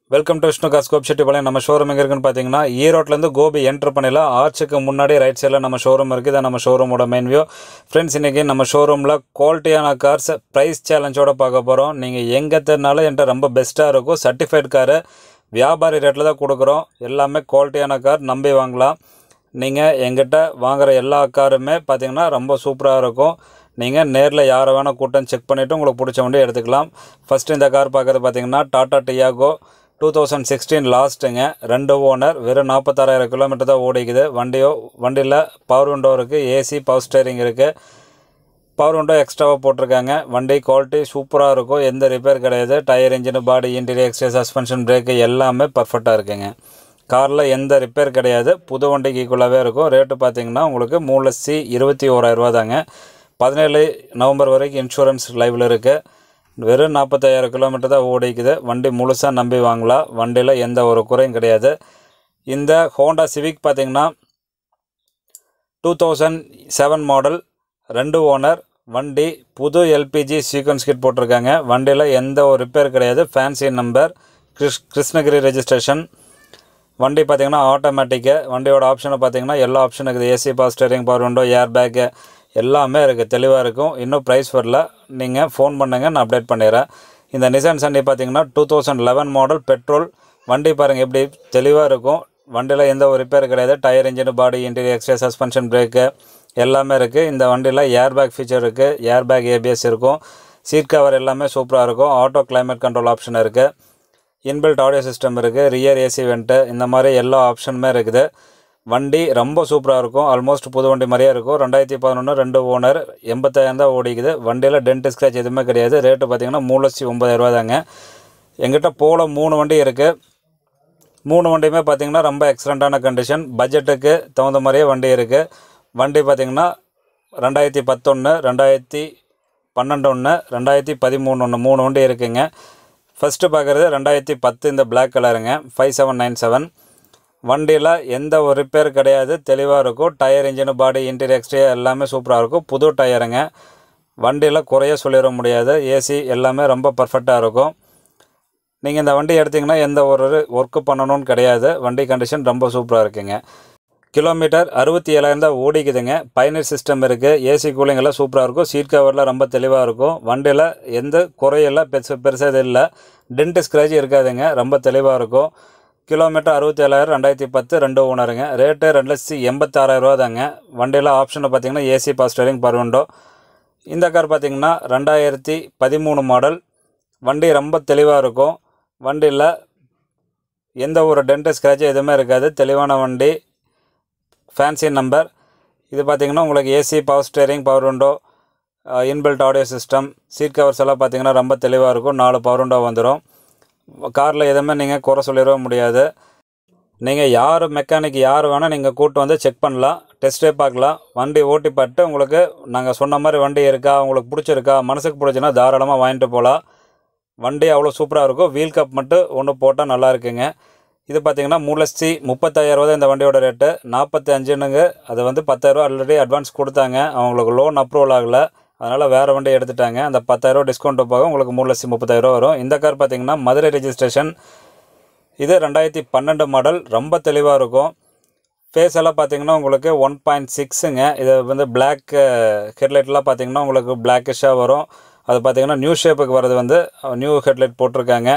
welcome to Vishnu காஸ்கோப் செட்டிப்பாளையம் நம்ம showroom எங்கே இருக்குன்னு பார்த்தீங்கன்னா ஈரோட்லேருந்து கோபி என்ட்ரு பண்ணலாம் ஆர்ச்சுக்கு முன்னாடி ரைட் சைடில் நம்ம ஷோரூம் இருக்குது இதான் நம்ம ஷோரூமோட மெயின் வியூ ஃப்ரெண்ட்ஸ் இன்றைக்கி நம்ம ஷோரூமில் குவாலிட்டியான கார்ஸ் ப்ரைஸ் சேலஞ்சோட பார்க்க போகிறோம் நீங்கள் எங்கே தெரினாலும் என்கிட்ட ரொம்ப பெஸ்ட்டாக இருக்கும் சர்டிஃபைட் காரு வியாபாரி ரேட்டில் தான் கொடுக்குறோம் எல்லாமே குவாலிட்டியான கார் நம்பி வாங்கலாம் நீங்கள் எங்கிட்ட வாங்குகிற எல்லா காருமே பார்த்தீங்கன்னா ரொம்ப சூப்பராக இருக்கும் நீங்கள் நேரில் யாரை வேணால் கூட்டம் செக் பண்ணிவிட்டு உங்களுக்கு பிடிச்ச வண்டி எடுத்துக்கலாம் ஃபஸ்ட்டு இந்த கார் பார்க்குறது பார்த்தீங்கன்னா Tata Tiago two thousand sixteen லாஸ்ட்டுங்க ரெண்டு ஓனர் வெறும் நாற்பத்தாறாயிரம் கிலோமீட்டர் தான் ஓடிக்குது வண்டியோ வண்டியில் பவர் விண்டோ இருக்குது ஏசி பவர் ஸ்டேரிங் இருக்குது பவர் விண்டோ எக்ஸ்ட்ராவாக போட்டிருக்காங்க வண்டி குவாலிட்டி சூப்பராக இருக்கும் எந்த ரிப்பேர் கிடையாது tyre engine body interior extra suspension brake எல்லாமே பர்ஃபெக்டாக இருக்குங்க காரில் எந்த ரிப்பேர் கிடையாது புது வண்டிக்கு ஈக்குவலாகவே இருக்கும் ரேட்டு பார்த்தீங்கன்னா உங்களுக்கு மூணு லட்சத்தி இருபத்தி ஓராயிரரூவா தாங்க பதினேழு நவம்பர் வரைக்கும் இன்சூரன்ஸ் லைவில் இருக்குது வெறும் நாற்பத்தாயிரம் கிலோமீட்டர் தான் ஓடிக்குது வண்டி முழுசாக நம்பி வாங்கலாம் வண்டியில் எந்த ஒரு குறையும் கிடையாது இந்த ஹோண்டா சிவிக் பார்த்தீங்கன்னா டூ தௌசண்ட் செவன் மாடல் ரெண்டு ஓனர் வண்டி புது எல்பிஜி சீக்வன்ஸ் கிட் போட்டிருக்காங்க வண்டியில் எந்த ஒரு ரிப்பேர் கிடையாது fancy number Krish Krishnagiri registration வண்டி பார்த்தீங்கன்னா ஆட்டோமேட்டிக்கு வண்டியோட ஆப்ஷனை பார்த்தீங்கன்னா எல்லா ஆப்ஷன் இருக்குது AC power steering power window air bag எல்லாமே இருக்குது தெளிவாக இருக்கும் இன்னும் ப்ரைஸ் வரல நீங்கள் ஃபோன் பண்ணுங்கள் நான் அப்டேட் பண்ணிடுறேன் இந்த நிசான் சண்டி பார்த்தீங்கன்னா two thousand eleven model petrol வண்டி பாருங்கள் எப்படி தெளிவாக இருக்கும் வண்டியில் எந்த ஒரு ரிப்பேர் கிடையாது tyre engine body interior extra suspension brake எல்லாமே இருக்குது இந்த வண்டியில் ஏர் பேக் ஃபீச்சர் இருக்குது ஏர் பேக் ஏபிஎஸ் இருக்கும் சீட் கவர் எல்லாமே சூப்பராக இருக்கும் ஆட்டோ கிளைமேட் கண்ட்ரோல் ஆப்ஷன் இருக்குது இன்பில்ட் ஆடியோ சிஸ்டம் இருக்குது ரியர் ஏசி வெண்ட்டு இந்த மாதிரி எல்லா ஆப்ஷனுமே இருக்குது வண்டி ரொம்ப சூப்பராக இருக்கும் ஆல்மோஸ்ட் புது வண்டி மாதிரியே இருக்கும் ரெண்டாயிரத்தி பதினொன்று ரெண்டு ஓனர் எண்பத்தாயிரம் தான் ஓடிக்குது வண்டியில் டென்ட் ஸ்க்ராச் எதுவுமே கிடையாது ரேட்டு பார்த்தீங்கன்னா மூணு லட்சத்தி ஒம்பதாயிரரூவா தாங்க எங்கிட்ட போல மூணு வண்டி இருக்குது மூணு வண்டியுமே பார்த்தீங்கன்னா ரொம்ப எக்ஸலண்ட்டான கண்டிஷன் பட்ஜெட்டுக்கு தகுந்த மாதிரியே வண்டி இருக்குது வண்டி பார்த்திங்கன்னா ரெண்டாயிரத்தி பத்தொன்று ரெண்டாயிரத்தி பன்னெண்டு ஒன்று ரெண்டாயிரத்தி பதிமூணு ஒன்று மூணு வண்டி இருக்குங்க ஃபஸ்ட்டு பார்க்குறது ரெண்டாயிரத்தி பத்து இந்த பிளாக் கலருங்க ஃபைவ் செவன் நைன் செவன் வண்டியில் எந்த ஒரு ரிப்பேர் கிடையாது தெளிவாக இருக்கும் tyre engine body interior extra எல்லாமே சூப்பராக இருக்கும் புது டயருங்க வண்டியில் குறைய சொல்லிட முடியாது ஏசி எல்லாமே ரொம்ப பர்ஃபெக்டாக இருக்கும் நீங்கள் இந்த வண்டி எடுத்திங்கன்னா எந்த ஒரு ஒர்க்கு பண்ணணும்னு கிடையாது வண்டி கண்டிஷன் ரொம்ப சூப்பராக இருக்குங்க கிலோமீட்டர் அறுபத்தி ஏழாயிரம் தான் ஓடிக்குதுங்க பயனர் சிஸ்டம் இருக்குது ஏசி கூலிங் எல்லாம் சூப்பராக இருக்கும் சீட் கவரில் ரொம்ப தெளிவாக இருக்கும் வண்டியில் எந்த குறையில்லை பெருசு பெருசாக இல்லை டென்ட் ஸ்க்ராட்ச் இருக்காதுங்க ரொம்ப தெளிவாக இருக்கும் கிலோமீட்டர் அறுபத்தி ஏழாயிரம் ரெண்டாயிரத்தி பத்து ரெண்டு ஓனருங்க ரேட்டு ரெண்டு லட்சத்தி எண்பத்தாறாயிரரூவா தாங்க வண்டியில் ஆப்ஷனை பார்த்தீங்கன்னா AC power steering power window இந்த கார் பார்த்தீங்கன்னா ரெண்டாயிரத்தி பதிமூணு மாடல் வண்டி ரொம்ப தெளிவாக இருக்கும் வண்டியில் எந்த ஒரு டென்ட் ஸ்க்ராட்ச் எதுவுமே இருக்காது தெளிவான வண்டி ஃபேன்சி நம்பர் இது பார்த்திங்கன்னா உங்களுக்கு AC power steering power window inbuilt audio system seat covers எல்லாம் பார்த்திங்கன்னா ரொம்ப தெளிவாக இருக்கும் நாலு பவர் விண்டோ வந்துடும் காரில் எதுவுமே நீங்கள் குறை சொல்லிட முடியாது நீங்கள் யார் மெக்கானிக் யார் வேணால் நீங்கள் கூட்டு வந்து செக் பண்ணலாம் டெஸ்ட்டே பார்க்கலாம் வண்டி ஓட்டி பார்த்து உங்களுக்கு நாங்கள் சொன்ன மாதிரி வண்டி இருக்கா உங்களுக்கு பிடிச்சிருக்கா மனசுக்கு பிடிச்சின்னா தாராளமாக வாங்கிட்டு போகலாம் வண்டி அவ்வளோ சூப்பராக இருக்கும் வீல் கப் மட்டும் ஒன்று போட்டால் நல்லா இருக்குங்க இது பார்த்தீங்கன்னா மூணு லட்சத்தி முப்பத்தாயிரரூவா தான் இந்த வண்டியோட ரேட்டு நாற்பத்தி அஞ்சுனுங்க அது வந்து பத்தாயிரரூவா ஆல்ரெடி அட்வான்ஸ் கொடுத்தாங்க அவங்களுக்கு லோன் அப்ரூவல் ஆகலை அதனால் வேறு வண்டி எடுத்துட்டாங்க அந்த பத்தாயிரரூவா டிஸ்கவுண்ட் போக உங்களுக்கு மூணு லட்சத்தி முப்பத்தாயிரரூவா வரும் இந்த கார் பார்த்தீங்கன்னா மதுரை ரெஜிஸ்ட்ரேஷன் இது ரெண்டாயிரத்தி பன்னெண்டு மாடல் ரொம்ப தெளிவாக இருக்கும் ஃபேஸ் எல்லாம் பார்த்தீங்கன்னா உங்களுக்கு ஒன் பாயிண்ட் சிக்ஸுங்க இது வந்து பிளாக் ஹெட்லைட்லாம் பார்த்தீங்கன்னா உங்களுக்கு பிளாக்கிஷாக வரும் அது பார்த்தீங்கன்னா நியூ ஷேப்புக்கு வர்றது வந்து நியூ ஹெட்லைட் போட்டிருக்காங்க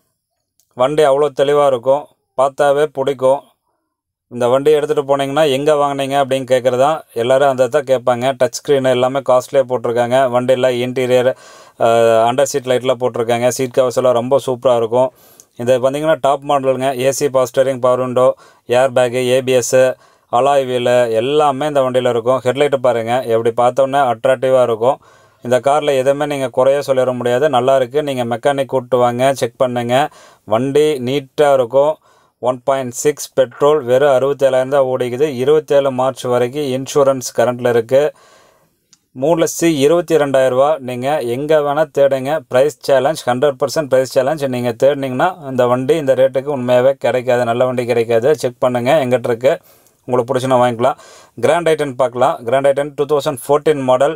வண்டி அவ்வளோ தெளிவாக இருக்கும் பார்த்தாவே பிடிக்கும் இந்த வண்டி எடுத்துகிட்டு போனீங்கன்னா எங்கே வாங்கினீங்க அப்படின்னு கேட்குறதா எல்லோரும் அந்த தான் கேட்பாங்க டச் ஸ்க்ரீன் எல்லாமே காஸ்ட்லியாக போட்டிருக்காங்க வண்டியில் இன்டீரியர் அண்டர் சீட் லைட்லாம் போட்டிருக்காங்க சீட் கவர்ஸ் எல்லாம் ரொம்ப சூப்பராக இருக்கும் இது பார்த்தீங்கன்னா டாப் மாடலுங்க AC power steering power window air bag ABS alloy wheel எல்லாமே இந்த வண்டியில் இருக்கும் ஹெட்லைட்டு பாருங்கள் எப்படி பார்த்தோன்னே அட்ராக்டிவாக இருக்கும் இந்த காரில் எதுவுமே நீங்கள் குறைய சொல்லிட முடியாது நல்லா இருக்குது நீங்கள் மெக்கானிக் கூப்பிட்டு வாங்க செக் பண்ணுங்கள் வண்டி நீட்டாக இருக்கும் ஒன் பாயிண்ட் சிக்ஸ் பெட்ரோல் வெறும் அறுபத்தேழாயிரம் தான் ஓடிக்குது இருபத்தேழு மார்ச் வரைக்கும் இன்சூரன்ஸ் கரண்ட்டில் இருக்குது மூணு லட்சத்தி இருபத்தி ரெண்டாயிரரூவா நீங்கள் எங்கே வேணால் தேடுங்க price challenge hundred percent price challenge நீங்கள் தேடினீங்கன்னா இந்த வண்டி இந்த ரேட்டுக்கு உண்மையாகவே கிடைக்காது நல்ல வண்டி கிடைக்காது செக் பண்ணுங்கள் எங்கிட்ட இருக்குது உங்களுக்கு பிடிச்சுன்னா வாங்கிக்கலாம் கிராண்ட் ஐட்டன் பார்க்கலாம் grand i ten two thousand fourteen model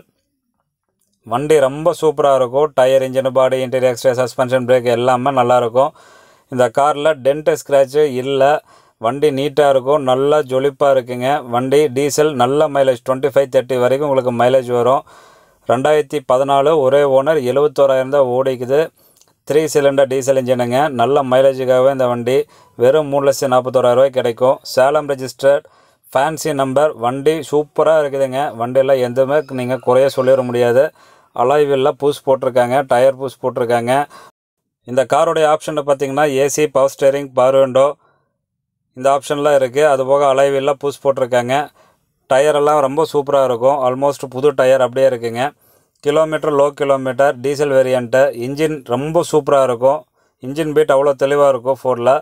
வண்டி ரொம்ப சூப்பராக இருக்கும் tyre engine body interior extra suspension brake எல்லாமே நல்லாயிருக்கும் இந்த காரில் டென்ட் ஸ்க்ராட்சு இல்லை வண்டி நீட்டாக இருக்கும் நல்லா ஜொலிப்பாக இருக்குங்க வண்டி டீசல் நல்ல மைலேஜ் டுவெண்ட்டி ஃபைவ் தேர்ட்டி வரைக்கும் உங்களுக்கு மைலேஜ் வரும் ரெண்டாயிரத்தி பதினாலு ஒரே ஓனர் எழுபத்தோராயிரம் தான் ஓடிக்குது த்ரீ சிலிண்டர் டீசல் இன்ஜினுங்க நல்ல மைலேஜுக்காகவே இந்த வண்டி வெறும் மூணு லட்சம் நாற்பத்தோராயிரரூவாய்க்கு கிடைக்கும் சேலம் ரெஜிஸ்டர்ட் ஃபேன்சி நம்பர் வண்டி சூப்பராக இருக்குதுங்க வண்டியில் எதுவுமே நீங்கள் குறைய சொல்லிட முடியாது அலாய்வில்ல பூஸ் போட்டிருக்காங்க டயர் பூஸ் போட்டிருக்காங்க இந்த காரோடைய ஆப்ஷனை பார்த்தீங்கன்னா AC power steering power window இந்த ஆப்ஷன்லாம் இருக்குது அது போக அலைவில்லாம் பூஸ் போட்டிருக்காங்க டயர் எல்லாம் ரொம்ப சூப்பராக இருக்கும் ஆல்மோஸ்ட் புது டயர் அப்படியே இருக்குங்க kilometre low kilometre diesel variant engine ரொம்ப சூப்பராக இருக்கும் இன்ஜின் பீட் அவ்வளோ தெளிவாக இருக்கும் ஃபோரில்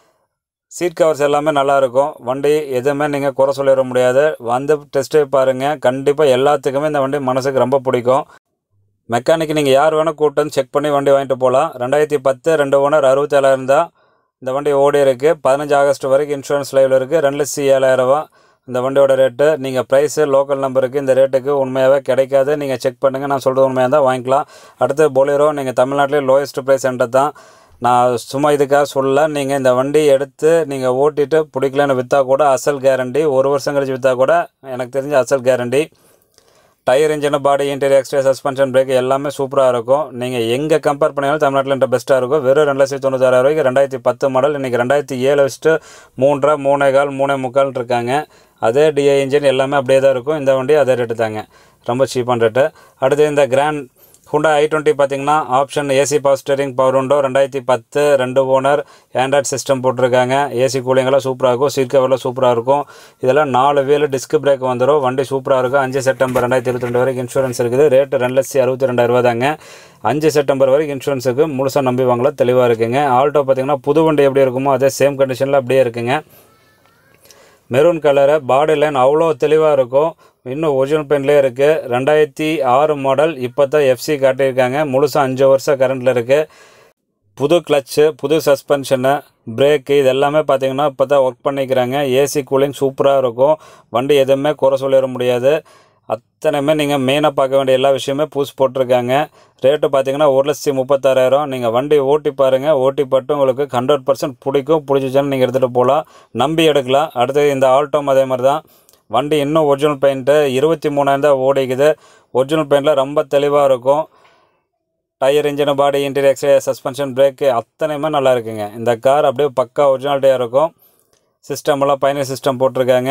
சீட் கவர்ஸ் எல்லாமே நல்லா இருக்கும் வண்டி எதுவுமே நீங்கள் குறை சொல்லிட முடியாது வந்து டெஸ்ட் பாருங்கள் கண்டிப்பாக எல்லாத்துக்குமே இந்த வண்டி மனசுக்கு ரொம்ப பிடிக்கும் மெக்கானிக் நீங்கள் யார் வேணால் கூட்டு வந்து செக் பண்ணி வண்டி வாங்கிட்டு போகலாம் ரெண்டாயிரத்தி பத்து ரெண்டு ஓனர் அறுபத்தேழாயிரம் தான் இந்த வண்டி ஓடி இருக்குது பதினஞ்சு ஆகஸ்ட் வரைக்கும் இன்சூரன்ஸ் லைவில் இருக்குது ரெண்டு லட்சத்தி ஏழாயிரரூவா இந்த வண்டியோட ரேட்டு நீங்கள் ப்ரைஸு லோக்கல் நம்பருக்கு இந்த ரேட்டுக்கு உண்மையாகவே கிடைக்காது நீங்கள் செக் பண்ணுங்கள் நான் சொல்கிறது உண்மையாக தான் வாங்கிக்கலாம் அடுத்து பொலேரோ நீங்கள் தமிழ்நாட்டிலே லோயஸ்ட் ப்ரைஸ் என்கிட்ட தான் நான் சும்மா இதுக்காக சொல்ல நீங்கள் இந்த வண்டி எடுத்து நீங்கள் ஓட்டிட்டு பிடிக்கலன்னு விற்றா கூட அசல் கேரண்டி ஒரு வருஷம் கழிச்சு விற்றா கூட எனக்கு தெரிஞ்ச அசல் guarantee tyre engine body interior extra suspension brake எல்லாமே சூப்பராக இருக்கும் நீங்கள் எங்கே கம்பேர் பண்ணாலும் தமிழ்நாட்டில் என்ற பெஸ்ட்டாக இருக்கும் வெறும் ரெண்டு லட்சத்தி தொண்ணூத்தாயிரம் ரூபாய்க்கு ரெண்டாயிரத்தி பத்து மாடல் இன்றைக்கி ரெண்டாயிரத்தி ஏழு வச்சுட்டு மூன்றரை மூணே கால் மூணே முக்கால் இருக்காங்க அதே டிஐ இன்ஜின் எல்லாமே அப்படியே தான் இருக்கும் இந்த வண்டி அதே ரேட்டு தாங்க ரொம்ப சீப்பான ரேட்டு அடுத்து இந்த கிராண்ட் ஹுண்டா ஐ டுவெண்ட்டி பார்த்தீங்கன்னா option AC power steering power window ரெண்டாயிரத்தி பத்து ரெண்டு ஓனர் ஆண்ட்ராய்ட் சிஸ்டம் போட்டிருக்காங்க ஏசி கூலிங்கெல்லாம் சூப்பராக இருக்கும் சீட் கவர்லாம் சூப்பராக இருக்கும் இதெல்லாம் நாலு வீல் டிஸ்க் பிரேக் வந்துடும் வண்டி சூப்பராக இருக்கும் அஞ்சு செப்டம்பர் ரெண்டாயிரத்தி இருபத்தி ரெண்டு வரைக்கும் இன்சூரன்ஸ் இருக்குது ரேட்டு ரெண்டு லட்சத்தி அறுபத்தி ரெண்டாயிரரூவா தாங்க அஞ்சு செப்டம்பர் வரைக்கும் இன்சூரன்ஸுக்கு முழுசாக நம்பி வாங்கலாம் தெளிவாக இருக்குங்க ஆல்டோ பார்த்தீங்கன்னா புது வண்டி எப்படி இருக்குமோ அதே சேம் கண்டிஷனில் அப்படியே இருக்குங்க மெரூன் கலரு பாடி லைன் அவ்வளோ தெளிவாக இருக்கும் இன்னும் ஒரிஜினல் பெயின்லேயே இருக்குது ரெண்டாயிரத்தி ஆறு மாடல் இப்போ தான் எஃப்சி காட்டியிருக்காங்க முழுசாக அஞ்சு வருஷம் கரண்டில் இருக்குது புது கிளச்சு புது சஸ்பென்ஷனு பிரேக்கு இது எல்லாமே பார்த்தீங்கன்னா இப்போ தான் ஒர்க் பண்ணிக்கிறாங்க ஏசி கூலிங் சூப்பராக இருக்கும் வண்டி எதுவுமே குறை சொல்லிட முடியாது அத்தனையுமே நீங்கள் மெயினாக பார்க்க வேண்டிய எல்லா விஷயமே பூஸ் போட்டிருக்காங்க ரேட்டு பார்த்தீங்கன்னா ஒரு லட்சத்தி முப்பத்தாறாயிரம் நீங்கள் வண்டி ஓட்டி பாருங்கள் ஓட்டி பட்டு உங்களுக்கு ஹண்ட்ரட் பர்சன்ட் பிடிக்கும் பிடிச்சிச்சுன்னு நீங்கள் எடுத்துகிட்டு போகலாம் நம்பி எடுக்கலாம் அடுத்து இந்த ஆல்டோம் அதே மாதிரி தான் வண்டி இன்னும் ஒரிஜினல் பெயிண்ட்டு இருபத்தி மூணாயிரம் தான் ஓடிக்குது ஒரிஜினல் பெயிண்டில் ரொம்ப தெளிவாக இருக்கும் tyre engine body interior extra suspension brake அத்தனையுமே நல்லா இருக்குங்க இந்த கார் அப்படியே பக்கா ஒரிஜினாலிட்டியாக இருக்கும் சிஸ்டமெல்லாம் பயணி சிஸ்டம் போட்டிருக்காங்க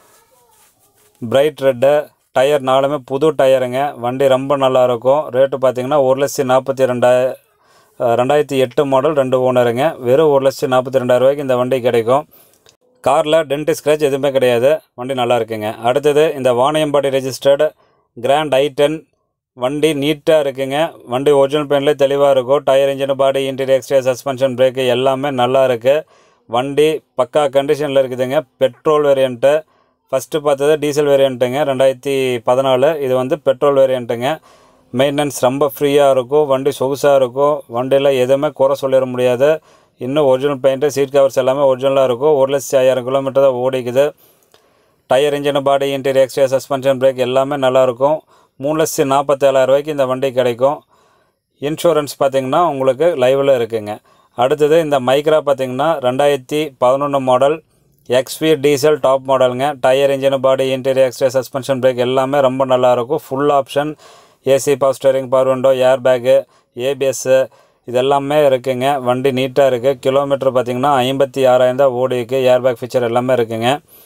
பிரைட் ரெட்டு டயர் நாலுமே புது டயருங்க வண்டி ரொம்ப நல்லா இருக்கும் ரேட்டு பார்த்தீங்கன்னா ஒரு லட்சத்தி நாற்பத்தி ரெண்டாய ரெண்டாயிரத்தி எட்டு மாடல் ரெண்டு ஓனருங்க வெறும் ஒரு லட்சத்தி நாற்பத்தி ரெண்டாயிரம் ரூபாய்க்கு இந்த வண்டி கிடைக்கும் காரில் டென்ட் ஸ்க்ராட்ச் எதுவுமே கிடையாது வண்டி நல்லா இருக்குங்க அடுத்தது இந்த Vaniyambadi registered grand i ten வண்டி நீட்டாக இருக்குங்க வண்டி ஒரிஜினல் பெயின்லேயே தெளிவாக இருக்கும் tyre engine body interior extra suspension brake எல்லாமே நல்லா இருக்குது வண்டி பக்கா கண்டிஷனில் இருக்குதுங்க பெட்ரோல் வேரியண்ட்டு ஃபஸ்ட்டு பார்த்தது டீசல் வேரியண்ட்டுங்க ரெண்டாயிரத்தி பதினாலு இது வந்து பெட்ரோல் வேரியண்ட்டுங்க மெயின்டெனன்ஸ் ரொம்ப ஃப்ரீயாக இருக்கும் வண்டி சொகுசாக இருக்கும் வண்டியில் எதுவுமே குறை சொல்லிட முடியாது இன்னும் ஒரிஜினல் பெயிண்ட்டு சீட் கவர்ஸ் எல்லாமே ஒரிஜினலாக இருக்கும் ஒரு லட்சத்தி ஐயாயிரம் கிலோமீட்டர் தான் ஓடிக்குது tyre engine body interior extra suspension brake எல்லாமே நல்லாயிருக்கும் மூணு லட்சத்தி நாற்பத்தேழாயிரம் ரூபாய்க்கு இந்த வண்டி கிடைக்கும் இன்சூரன்ஸ் பார்த்தீங்கன்னா உங்களுக்கு லைவில் இருக்குங்க அடுத்தது இந்த மைக்ரா பார்த்தீங்கன்னா ரெண்டாயிரத்தி பதினொன்று மாடல் எக்ஸ்வி டீசல் டாப் மாடலுங்க tyre engine body interior extra suspension brake எல்லாமே ரொம்ப நல்லாயிருக்கும் full option AC power steering power window air bag ABS இதெல்லாமே இருக்குங்க வண்டி நீட்டாக இருக்குது கிலோமீட்டர் பார்த்தீங்கன்னா ஐம்பத்தி ஆறாயிரம் தான் ஓடி இருக்குது ஏர் பேக் ஃபீச்சர் எல்லாமே இருக்குங்க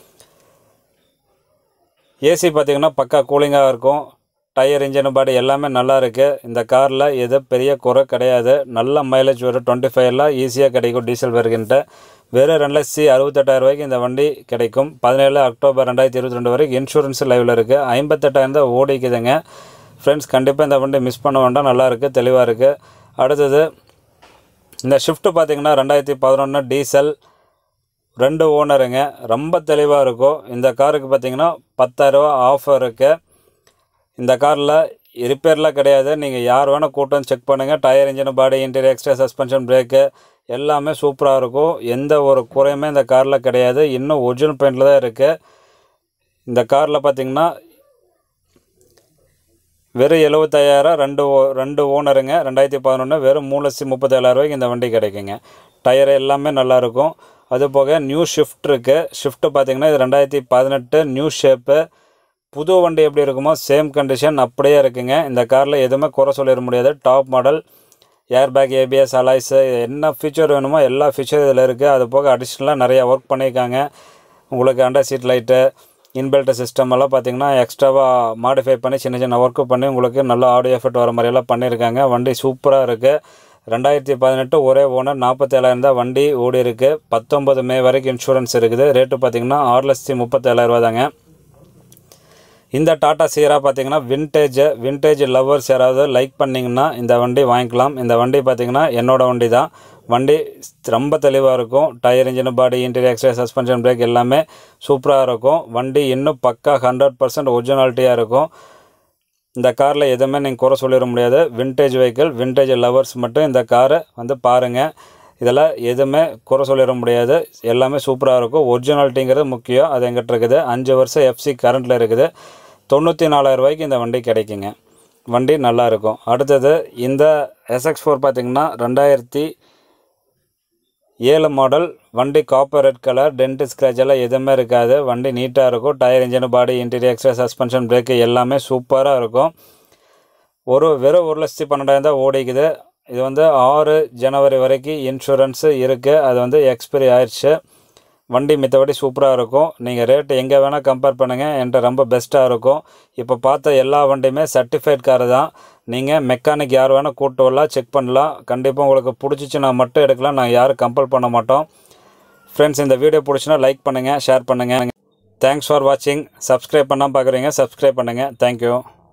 ஏசி பார்த்தீங்கன்னா பக்கா கூலிங்காக இருக்கும் டயர் இன்ஜின் பாடி எல்லாமே நல்லா இருக்குது இந்த காரில் எது பெரிய குறை கிடையாது நல்ல மைலேஜ் வரும் டுவெண்ட்டி ஃபைவ்லாம் ஈஸியாக கிடைக்கும் டீசல் வேர்கின்ட்டு வெறும் ரெண்டு லட்சத்தி அறுபத்தெட்டாயிரம் ரூபாய்க்கு இந்த வண்டி கிடைக்கும் பதினேழு அக்டோபர் ரெண்டாயிரத்தி இருபத்தி ரெண்டு வரைக்கும் இன்சூரன்ஸ் லைவில் இருக்குது ஐம்பத்தெட்டாயிரம் தான் ஓடிக்குதுங்க ஃப்ரெண்ட்ஸ் கண்டிப்பாக இந்த வண்டி மிஸ் பண்ண வேண்டாம் நல்லா இருக்குது தெளிவாக இருக்குது அடுத்தது இந்த ஷிஃப்ட்டு பார்த்தீங்கன்னா ரெண்டாயிரத்தி பதினொன்று டீசல் ரெண்டு ஓனருங்க ரொம்ப தெளிவாக இருக்கும் இந்த காருக்கு பார்த்தீங்கன்னா பத்தாயிரரூவா ஆஃபர் இருக்குது இந்த காரில் ரிப்பேர்லாம் கிடையாது நீங்கள் யார் வேணால் கூட்டம் வந்து செக் பண்ணுங்கள் tyre engine body interior extra suspension brake எல்லாமே சூப்பராக இருக்கும் எந்த ஒரு குறையுமே இந்த காரில் கிடையாது இன்னும் ஒரிஜினல் பெயிண்டில் தான் இருக்குது இந்த காரில் பார்த்தீங்கன்னா வெறும் எழுபத்தையாயிரம் ரெண்டு ஓ ரெண்டு ஓனருங்க ரெண்டாயிரத்தி பதினொன்று வெறும் மூணு லட்சத்தி முப்பத்தேழாயிரம் ரூபாய்க்கு இந்த வண்டி கிடைக்குங்க டயர் எல்லாமே நல்லாயிருக்கும் அது போக நியூ ஷிஃப்ட் இருக்குது ஷிஃப்ட்டு பார்த்தீங்கன்னா இது ரெண்டாயிரத்தி பதினெட்டு நியூ ஷேப்பு புது வண்டி எப்படி இருக்குமோ சேம் கண்டிஷன் அப்படியே இருக்குங்க இந்த காரில் எதுவுமே குறை சொல்லிட முடியாது top model air bag ABS alloys என்ன ஃபீச்சர் வேணுமோ எல்லா ஃபீச்சரும் இதில் இருக்குது அது போக அடிஷ்னலாக நிறையா ஒர்க் பண்ணியிருக்காங்க உங்களுக்கு under seat light inbuilt system எல்லாம் பார்த்தீங்கன்னா எக்ஸ்ட்ராவாக மாடிஃபை பண்ணி சின்ன சின்ன ஒர்க்கு பண்ணி உங்களுக்கு நல்ல ஆடியோ எஃபெக்ட் வர மாதிரியெல்லாம் பண்ணியிருக்காங்க வண்டி சூப்பராக இருக்குது ரெண்டாயிரத்தி பதினெட்டு ஒரே ஓனர் நாற்பத்தேழாயிரம் தான் வண்டி ஓடி இருக்குது பத்தொம்பது மே வரைக்கும் இன்சூரன்ஸ் இருக்குது ரேட்டு பார்த்தீங்கன்னா ஆறு லட்சத்தி முப்பத்தேழாயிரரூவா தாங்க இந்த டாட்டா சீரா பார்த்தீங்கன்னா வின்டேஜ் வின்டேஜ் லவ்வர்ஸ் யாராவது லைக் பண்ணிங்கன்னா இந்த வண்டி வாங்கிக்கலாம் இந்த வண்டி பார்த்தீங்கன்னா என்னோட வண்டி தான் வண்டி ரொம்ப தெளிவாக இருக்கும் tyre engine body interior extra suspension brake எல்லாமே சூப்பராக இருக்கும் வண்டி இன்னும் பக்கா ஹண்ட்ரட் பர்சன்ட் ஒரிஜினாலிட்டியாக இருக்கும் இந்த காரில் எதுவுமே நீங்கள் குறை சொல்லிட முடியாது வின்டேஜ் வெஹிக்கிள் வின்டேஜ் லவர்ஸ் மட்டும் இந்த காரை வந்து பாருங்கள் இதெல்லாம் எதுவுமே குறை சொல்லிட முடியாது எல்லாமே சூப்பராக இருக்கும் ஒரிஜினாலிட்டிங்கிறது முக்கியம் அது எங்கிட்ட இருக்குது அஞ்சு வருஷம் எஃப்சி கரண்ட்டில் இருக்குது தொண்ணூற்றி நாலாயிரம் ரூபாய்க்கு இந்த வண்டி கிடைக்குங்க வண்டி நல்லா இருக்கும் அடுத்தது இந்த எஸ்எக்ஸ் ஃபோர் பார்த்திங்கன்னா ரெண்டாயிரத்தி ஏழு மாடல் வண்டி copper red colour dent scratch எல்லாம் எதுவுமே இருக்காது வண்டி நீட்டாக இருக்கும் tyre engine body interior extra suspension brake எல்லாமே சூப்பராக இருக்கும் ஒரு வெறும் ஒரு லட்சத்தி பன்னெண்டாயிரம் தான் ஓடிக்குது இது வந்து ஆறு ஜனவரி வரைக்கும் இன்சூரன்ஸு இருக்குது அது வந்து எக்ஸ்பைரி ஆயிடுச்சு வண்டி மித்தபடி சூப்பராக இருக்கும் நீங்கள் ரேட்டு எங்கே வேணால் கம்பேர் பண்ணுங்கள் என்கிட்ட ரொம்ப பெஸ்ட்டாக இருக்கும் இப்போ பார்த்த எல்லா வண்டியுமே சர்டிஃபைட் கார் தான் நீங்கள் மெக்கானிக் யார் வேணால் கூட்டு வரலாம் செக் பண்ணலாம் கண்டிப்பாக உங்களுக்கு பிடிச்சிச்சின்னா மட்டும் எடுக்கலாம் நாங்கள் யாரும் கம்பல் பண்ண மாட்டோம் ஃப்ரெண்ட்ஸ் இந்த வீடியோ பிடிச்சினா லைக் பண்ணுங்கள் ஷேர் பண்ணுங்கள் தேங்க்ஸ் ஃபார் வாட்சிங் சப்ஸ்கிரைப் பண்ணால் பார்க்குறீங்க சப்ஸ்கிரைப் பண்ணுங்கள் தேங்க்யூ